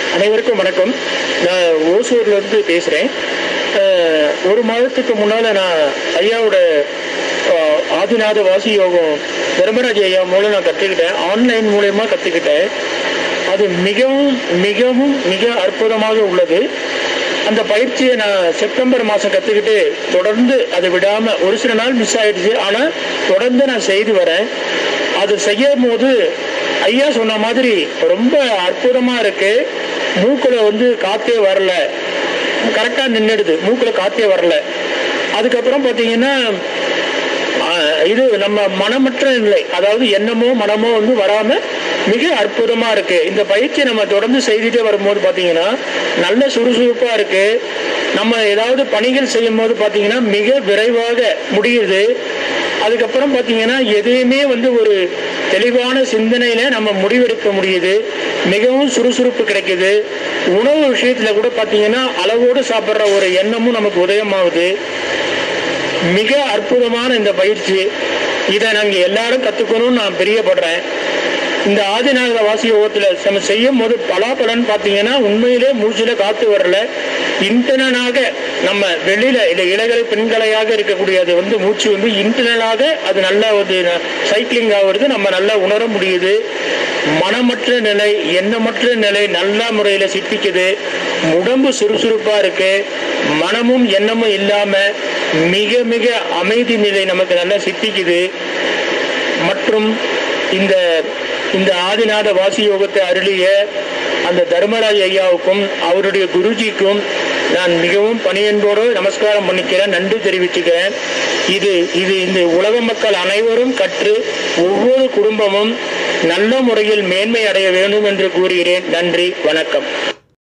அனைவருக்கும் வணக்கம் நான் ஓசூர்ல இருந்து பேசுறேன் அஹ், ஒரு மாதத்துக்கு முன்னால நான் ஐயாவோட அஹ், ஆதிநாத வாசி யோகம் தர்மராஜ் ஐயா மூலம் நான் கற்றுக்கிட்டேன் ஆன்லைன் மூலயமா கற்றுக்கிட்டேன் அது மிகவும் மிகவும் மிக அற்புதமாக உள்ளது அந்த பயிற்சியை நான் செப்டம்பர் மாதம் கற்றுக்கிட்டு தொடர்ந்து அதை விடாமல் ஒரு சில நாள் மிஸ் ஆயிடுச்சு ஆனால் தொடர்ந்து நான் செய்து வரேன் அது செய்யும் போது ஐயா சொன்ன மாதிரி ரொம்ப அற்புதமாக இருக்கு மூக்கில் வந்து காற்றே வரல கரெக்டாக நின்றுடுது மூக்கில் காற்றே வரல அதுக்கப்புறம் பார்த்தீங்கன்னா ஆஹ் இது நம்ம மனமற்ற நிலை அதாவது எண்ணமோ மனமோ வந்து வராம மிக அற்புதமா இருக்கு இந்த பயிற்சி நம்ம தொடர்ந்து செய்துட்டே வரும்போது பாத்தீங்கன்னா நல்ல சுறுசுறுப்பா இருக்கு நம்ம ஏதாவது பணிகள் செய்யும் போது பாத்தீங்கன்னா மிக விரைவாக முடியுது அதுக்கப்புறம் பாத்தீங்கன்னா எதையுமே வந்து ஒரு தெளிவான சிந்தனையில நம்ம முடிவெடுக்க முடியுது மிகவும் சுறுசுறுப்பு கிடைக்குது உணவு விஷயத்துல கூட பாத்தீங்கன்னா அளவோடு சாப்பிட்ற ஒரு எண்ணமும் நமக்கு உதயமாகுது மிக அற்புதமான இந்த பயிற்சி இதை நாங்க எல்லாரும் கத்துக்கணும்னு நான் பிரியப்படுறேன் இந்த ஆதிநாத வாசி யோகத்துல நம்ம செய்யும் போது பலாபலன் பார்த்தீங்கன்னா உண்மையிலே மூச்சுல காத்து வரல இன்டர்னலாக நம்ம வெளியில இல்ல இளகலை பெண்களையாக இருக்கக்கூடிய அது வந்து மூச்சு வந்து இன்டர்னலாக அது நல்லா ஒரு சைக்கிளிங் ஆகுறது நம்ம நல்லா உணர முடியுது மனமற்ற நிலை எண்ணமற்ற நிலை நல்ல முறையில சித்திக்குது உடம்பு சுறுசுறுப்பா இருக்கு மனமும் எண்ணமும் இல்லாம மிக மிக அமைதி நிலை நமக்கு நல்லா சித்திக்குது மற்றும் இந்த இந்த ஆதிநாத வாசி யோகத்தை அருளிய அந்த தர்மராஜ் ஐயாவுக்கும் அவருடைய குருஜிக்கும் நான் மிகவும் பணியன்போடு நமஸ்காரம் பண்ணிக்கிறேன் நன்றி தெரிவிச்சுக்கிறேன் இது இது இந்த உலக மக்கள் அனைவரும் கற்று ஒவ்வொரு குடும்பமும் நல்ல முறையில் மேன்மை அடைய வேண்டும் என்று கூறுகிறேன் நன்றி வணக்கம்